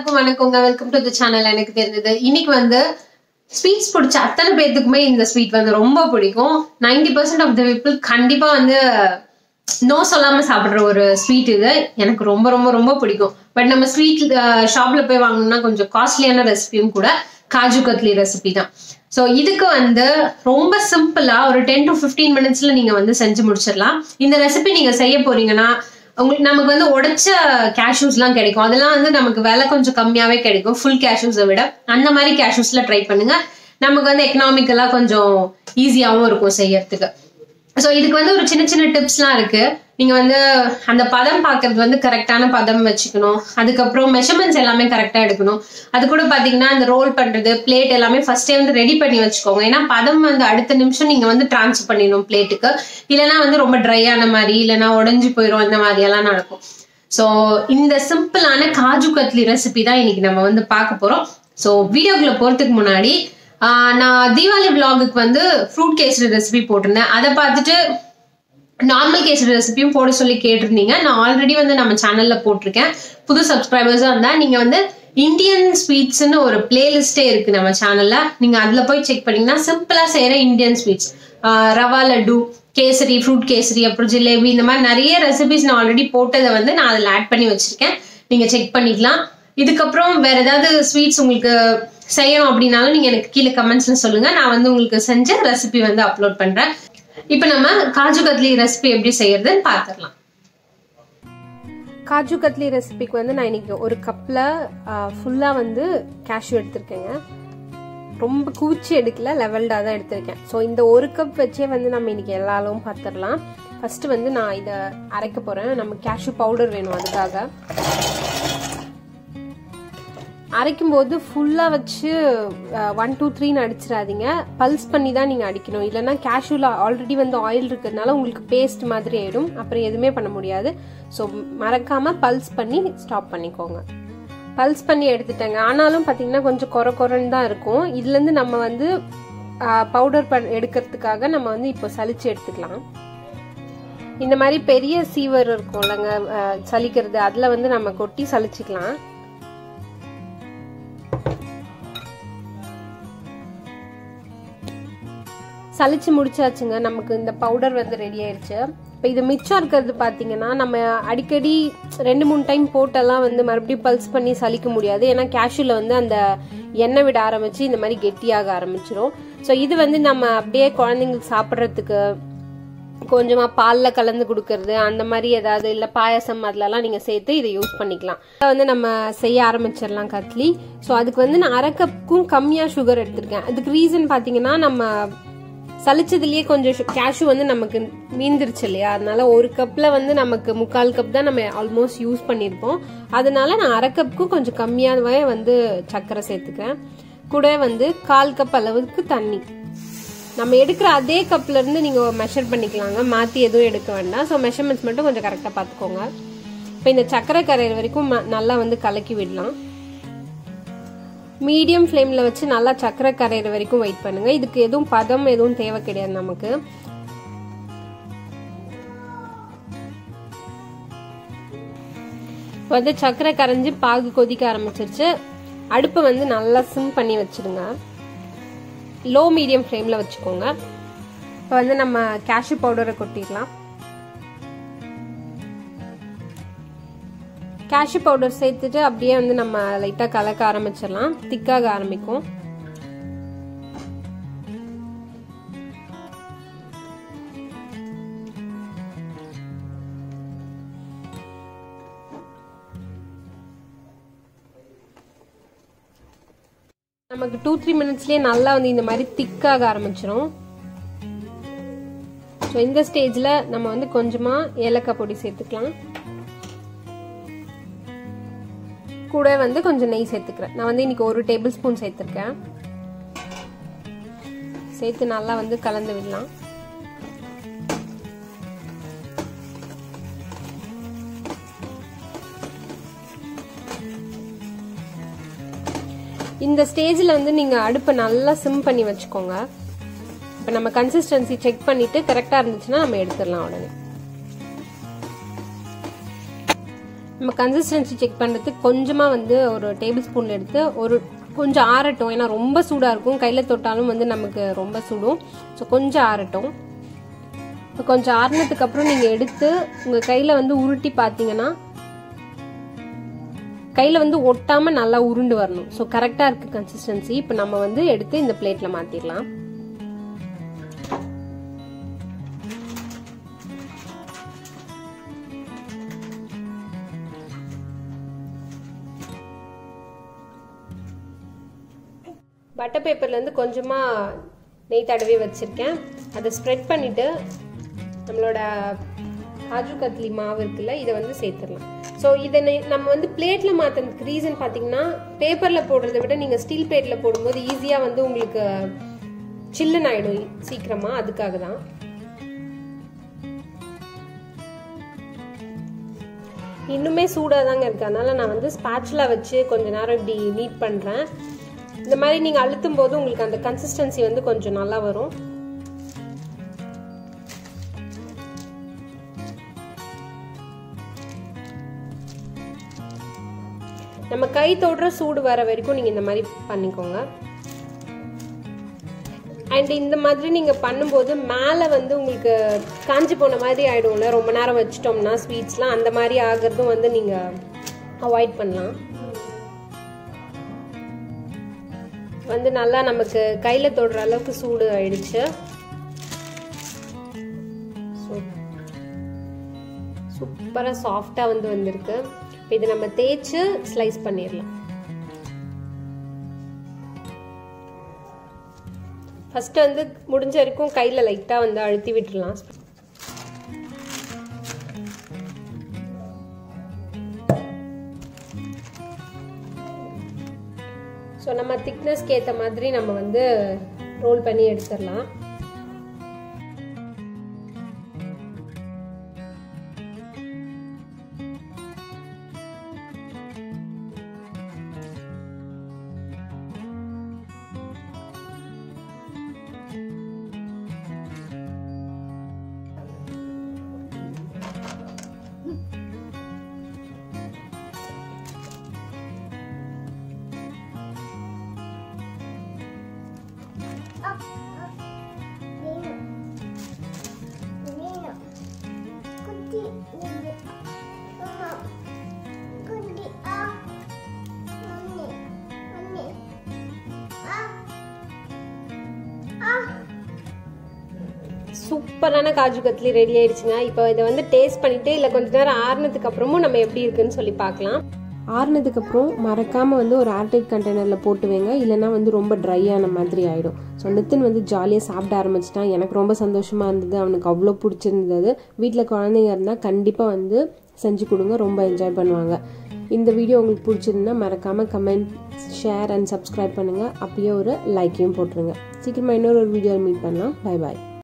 எல்லாருக்கும் வணக்கங்க welcome to the channel எனக்கு தெரிஞ்சது இன்னைக்கு வந்து ஸ்வீட்ஸ் பிடிச்ச அத்தனை பேத்துக்குமே இந்த ஸ்வீட் வந்து ரொம்ப பிடிக்கும் 90% பர்சன்ட் ஆஃப் த பீப்புள் கண்டிப்பா வந்து நோ சொல்லாம சாப்பிடுற ஒரு ஸ்வீட் இது எனக்கு ரொம்ப ரொம்ப ரொம்ப பிடிக்கும் பட் நம்ம ஸ்வீட் ஷாப்ல போய் வாங்கணும்னா கொஞ்சம் காஸ்ட்லியான ரெசிபியும் கூட காஜு கத்லி ரெசிபி தான் ஸோ இதுக்கு வந்து ரொம்ப சிம்பிளா ஒரு டென் டு ஃபிஃப்டீன் மினிட்ஸ்ல நீங்க வந்து செஞ்சு முடிச்சிடலாம் இந்த ரெசிபி நீங்க செய்ய போறீங்கன்னா உங்களுக்கு நமக்கு வந்து உடைச்ச கேஷ்யூஸ்லாம் கிடைக்கும் அதெல்லாம் வந்து நமக்கு விலை கொஞ்சம் கம்மியாவே கிடைக்கும் ஃபுல் கேஷ்யூஸை விட அந்த மாதிரி கேஷ்யூஸ்ல ட்ரை பண்ணுங்க நமக்கு வந்து எக்கனாமிக்கலா கொஞ்சம் ஈஸியாகவும் இருக்கும் செய்யறதுக்கு ஸோ இதுக்கு வந்து ஒரு சின்ன சின்ன டிப்ஸ்லாம் இருக்கு நீங்க வந்து அந்த பதம் பார்க்கறது வந்து கரெக்டான பதம் வச்சுக்கணும் அதுக்கப்புறம் மெஷர்மெண்ட்ஸ் எல்லாமே கரெக்டா எடுக்கணும் அது கூட பாத்தீங்கன்னா இந்த ரோல் பண்றது பிளேட் எல்லாமே ஃபர்ஸ்டே வந்து ரெடி பண்ணி வச்சுக்கோங்க ஏன்னா பதம் வந்து அடுத்த நிமிஷம் நீங்க வந்து டிரான்ஸ்ஃபர் பண்ணிடணும் பிளேட்டுக்கு இல்லைன்னா வந்து ரொம்ப ட்ரை ஆன மாதிரி இல்லைன்னா உடஞ்சி போயிடும் அந்த மாதிரி எல்லாம் நடக்கும் ஸோ இந்த சிம்பிளான காஜு கத்லி ரெசிபி தான் இன்னைக்கு நம்ம வந்து பார்க்க போறோம் ஸோ வீடியோக்குள்ள போறதுக்கு முன்னாடி ஆஹ் நான் தீபாவளி விலாகுக்கு வந்து ஃப்ரூட் கேசரி ரெசிபி போட்டிருந்தேன் அதை பார்த்துட்டு நார்மல் கேசரி ரெசிபியும் போட சொல்லி கேட்டிருந்தீங்க நான் ஆல்ரெடி வந்து நம்ம சேனல்ல போட்டிருக்கேன் புது சப்ஸ்கிரைபர்ஸா இருந்தா நீங்க வந்து இந்தியன் ஸ்வீட்ஸ்னு ஒரு பிளேலிஸ்டே இருக்கு நம்ம சேனல்ல நீங்க அதுல போய் செக் பண்ணீங்கன்னா சிம்பிளா செய்யற Indian sweets rava laddu kesari fruit kesari அப்புறம் ஜிலேபி இந்த மாதிரி நிறைய ரெசிபிஸ் நான் ஆல்ரெடி போட்டதை வந்து நான் அதில் ஆட் பண்ணி வச்சிருக்கேன் நீங்க செக் பண்ணிக்கலாம் இதுக்கப்புறம் வேற ஏதாவது ஸ்வீட்ஸ் உங்களுக்கு செய்யணும் அப்படின்னாலும் நீங்க எனக்கு கீழே கமெண்ட்ஸ்ல சொல்லுங்க நான் வந்து உங்களுக்கு செஞ்ச ரெசிபி வந்து அப்லோட் பண்றேன் இப்போ நம்ம காஜு கத்லி ரெசிபி எப்படி செய்யறதுன்னு பார்த்துடலாம் காஜு கத்லி ரெசிபிக்கு வந்து நான் இன்னைக்கு ஒரு கப்பில் ஃபுல்லாக வந்து கேஷ்யூ எடுத்திருக்கேங்க ரொம்ப கூச்சி எடுக்கல லெவல்டாக தான் எடுத்திருக்கேன் ஸோ இந்த ஒரு கப் வச்சே வந்து நம்ம இன்னைக்கு எல்லாலும் பார்த்துடலாம் ஃபர்ஸ்ட் வந்து நான் இதை அரைக்க போகிறேன் நம்ம கேஷ்யூ பவுடர் வேணும் அதுக்காக அரைக்கும் போது ஃபுல்லாக வச்சு ஒன் டூ த்ரீன்னு அடிச்சிடாதீங்க பல்ஸ் பண்ணி தான் நீங்கள் அடிக்கணும் இல்லைன்னா கேஷ்யூவில் ஆல்ரெடி வந்து ஆயில் இருக்கிறதுனால உங்களுக்கு பேஸ்ட் மாதிரி ஆயிடும் அப்புறம் எதுவுமே பண்ண முடியாது ஸோ மறக்காமல் பல்ஸ் பண்ணி ஸ்டாப் பண்ணிக்கோங்க பல்ஸ் பண்ணி எடுத்துட்டேங்க ஆனாலும் பார்த்தீங்கன்னா கொஞ்சம் குறை குறைன்னு தான் இருக்கும் இதுலேருந்து நம்ம வந்து பவுடர் பண் எடுக்கிறதுக்காக நம்ம வந்து இப்போ சலிச்சு எடுத்துக்கலாம் இந்த மாதிரி பெரிய சீவர் இருக்கும் இல்லைங்க சலிக்கிறது அதில் வந்து நம்ம கொட்டி சலிச்சுக்கலாம் சலிச்சு முடிச்சாச்சுங்க நமக்கு இந்த பவுடர் வந்து ரெடி ஆயிடுச்சு இப்போ இது மிச்சம் இருக்கிறது பார்த்தீங்கன்னா நம்ம அடிக்கடி ரெண்டு மூணு டைம் போட்டெல்லாம் வந்து மறுபடியும் பல்ஸ் பண்ணி சலிக்க முடியாது ஏன்னா கேஷ்யூல வந்து அந்த எண்ணெய் விட ஆரம்பிச்சு இந்த மாதிரி கெட்டியாக ஆரம்பிச்சிரும் ஸோ இது வந்து நம்ம அப்படியே குழந்தைங்களுக்கு சாப்பிட்றதுக்கு கொஞ்சமாக பாலில் கலந்து கொடுக்கறது அந்த மாதிரி ஏதாவது இல்லை பாயசம் அதுலலாம் நீங்கள் சேர்த்து இதை யூஸ் பண்ணிக்கலாம் இதை வந்து நம்ம செய்ய ஆரம்பிச்சிடலாம் கத்லி ஸோ அதுக்கு வந்து நான் அரை கப்புக்கும் கம்மியாக சுகர் எடுத்திருக்கேன் அதுக்கு ரீசன் பார்த்தீங்கன்னா நம்ம சலிச்சதுலயே கொஞ்சம் கேஷ்யூ வந்து நமக்கு மீந்துருச்சு இல்லையா அதனால ஒரு கப்ல வந்து நமக்கு முக்கால் கப் தான் நம்ம ஆல்மோஸ்ட் யூஸ் பண்ணியிருப்போம் அதனால நான் அரை கப்புக்கும் கொஞ்சம் கம்மியாகவே வந்து சர்க்கரை சேர்த்துக்கிறேன் கூட வந்து கால் கப் அளவுக்கு தண்ணி நம்ம எடுக்கிற அதே கப்ல இருந்து நீங்க மெஷர் பண்ணிக்கலாங்க மாத்தி எதுவும் எடுக்க வேண்டாம் ஸோ மெஷர்மெண்ட்ஸ் மட்டும் கொஞ்சம் கரெக்டாக பார்த்துக்கோங்க இப்போ இந்த சர்க்கரை கரையிற வரைக்கும் நல்லா வந்து கலக்கி விடலாம் மீடியம் ஃப்ளேமில் வச்சு நல்லா சக்கரை கரையிற வரைக்கும் வெயிட் பண்ணுங்க இதுக்கு எதுவும் பதம் எதுவும் தேவை கிடையாது நமக்கு வந்து சக்கரை கரைஞ்சி பாகு கொதிக்க ஆரம்பிச்சிருச்சு அடுப்பை வந்து நல்லா சிம் பண்ணி வச்சிடுங்க லோ மீடியம் ஃப்ளேமில் வச்சுக்கோங்க இப்போ வந்து நம்ம கேஷ்யூ பவுடரை கொட்டிடலாம் கேஷ்யூ பவுடர் சேர்த்துட்டு அப்படியே வந்து நம்ம லைட்டாக கலக்க ஆரம்பிச்சிடலாம் திக்காக ஆரம்பிக்கும் நமக்கு டூ த்ரீ மினிட்ஸ்லேயே நல்லா வந்து இந்த மாதிரி திக்காக ஆரம்பிச்சிடும் ஸோ இந்த ஸ்டேஜில் நம்ம வந்து கொஞ்சமாக ஏலக்காய் பொடி சேர்த்துக்கலாம் கூட வந்து கொஞ்சம் நெய் சேர்த்துக்கிறேன் நான் வந்து இன்னைக்கு ஒரு டேபிள் ஸ்பூன் சேர்த்துருக்கேன் சேர்த்து நல்லா வந்து கலந்து விடலாம் இந்த ஸ்டேஜில் வந்து நீங்கள் அடுப்பை நல்லா சிம் பண்ணி வச்சுக்கோங்க இப்போ நம்ம கன்சிஸ்டன்சி செக் பண்ணிட்டு கரெக்டாக இருந்துச்சுன்னா நம்ம எடுத்துடலாம் உடனே நம்ம கன்சிஸ்டன்சி செக் பண்ணுறதுக்கு கொஞ்சமாக வந்து ஒரு டேபிள் ஸ்பூன் எடுத்து ஒரு கொஞ்சம் ஆறட்டும் ஏன்னா ரொம்ப சூடாக இருக்கும் கையில் தொட்டாலும் வந்து நமக்கு ரொம்ப சுடும் ஸோ கொஞ்சம் ஆறட்டும் இப்போ கொஞ்சம் ஆறுனதுக்கு அப்புறம் நீங்கள் எடுத்து உங்கள் கையில் வந்து உருட்டி பார்த்தீங்கன்னா கையில் வந்து ஒட்டாமல் நல்லா உருண்டு வரணும் ஸோ கரெக்டாக இருக்குது கன்சிஸ்டன்சி இப்போ நம்ம வந்து எடுத்து இந்த பிளேட்டில் மாற்றிடலாம் பட்டர் பேப்பர்லேருந்து கொஞ்சமாக நெய் தடவி வச்சுருக்கேன் அதை ஸ்ப்ரெட் பண்ணிவிட்டு நம்மளோட காஜு கத்லி மாவு இருக்குல்ல இதை வந்து சேர்த்துடலாம் ஸோ இதை நம்ம வந்து பிளேட்டில் மாற்றுறதுக்கு ரீசன் பார்த்தீங்கன்னா பேப்பரில் போடுறத விட நீங்கள் ஸ்டீல் பிளேட்டில் போடும்போது ஈஸியாக வந்து உங்களுக்கு சில்லுன்னு ஆகிடும் சீக்கிரமாக அதுக்காக தான் இன்னுமே சூடாக தாங்க இருக்குது அதனால நான் வந்து ஸ்பேச்சுலா வச்சு கொஞ்ச நேரம் இப்படி நீட் பண்ணுறேன் இந்த மாதிரி நீங்கள் அழுத்தும் போது உங்களுக்கு அந்த கன்சிஸ்டன்சி வந்து கொஞ்சம் நல்லா வரும் நம்ம கை தொடுற சூடு வர வரைக்கும் நீங்கள் இந்த மாதிரி பண்ணிக்கோங்க அண்ட் இந்த மாதிரி நீங்கள் பண்ணும்போது மேலே வந்து உங்களுக்கு காஞ்சி போன மாதிரி ஆகிடும்ல ரொம்ப நேரம் வச்சிட்டோம்னா ஸ்வீட்ஸ்லாம் அந்த மாதிரி ஆகிறதும் வந்து நீங்கள் அவாய்ட் பண்ணலாம் வந்து நல்லா நமக்கு கையில் தொடுற அளவுக்கு சூடு ஆயிடுச்சு சூப்பராக சாஃப்டாக வந்து வந்திருக்கு இப்போ இதை நம்ம தேய்ச்சி ஸ்லைஸ் பண்ணிடலாம் ஃபர்ஸ்ட் வந்து முடிஞ்ச வரைக்கும் கையில் லைட்டாக வந்து அழுத்தி விட்டுடலாம் ஸோ நம்ம திக்னஸ்க்கு ஏற்ற மாதிரி நம்ம வந்து ரோல் பண்ணி எடுத்துடலாம் சூப்பரான காஜு கத்லி ரெடி ஆயிடுச்சுங்க இப்போ இதை வந்து டேஸ்ட் பண்ணிட்டு இல்லை கொஞ்ச நேரம் ஆறுனதுக்கு அப்புறமும் நம்ம எப்படி இருக்குன்னு சொல்லி பார்க்கலாம் ஆறுனதுக்கப்புறம் மறக்காமல் வந்து ஒரு ஏர்டைட் கண்டெய்னரில் போட்டு வைங்க இல்லைனா வந்து ரொம்ப ட்ரை ஆன மாதிரி ஆகிடும் ஸோ நித்தின் வந்து ஜாலியாக சாப்பிட ஆரம்பிச்சிட்டான் எனக்கு ரொம்ப சந்தோஷமாக இருந்தது அவனுக்கு அவ்வளோ பிடிச்சிருந்தது வீட்டில் குழந்தைங்க இருந்தால் கண்டிப்பாக வந்து செஞ்சு கொடுங்க ரொம்ப என்ஜாய் பண்ணுவாங்க இந்த வீடியோ உங்களுக்கு பிடிச்சிருந்தா மறக்காமல் கமெண்ட் ஷேர் அண்ட் சப்ஸ்கிரைப் பண்ணுங்கள் அப்படியே ஒரு லைக்கையும் போட்டுருங்க சீக்கிரமாக இன்னொரு ஒரு வீடியோவில் மீட் பண்ணலாம் பை பாய்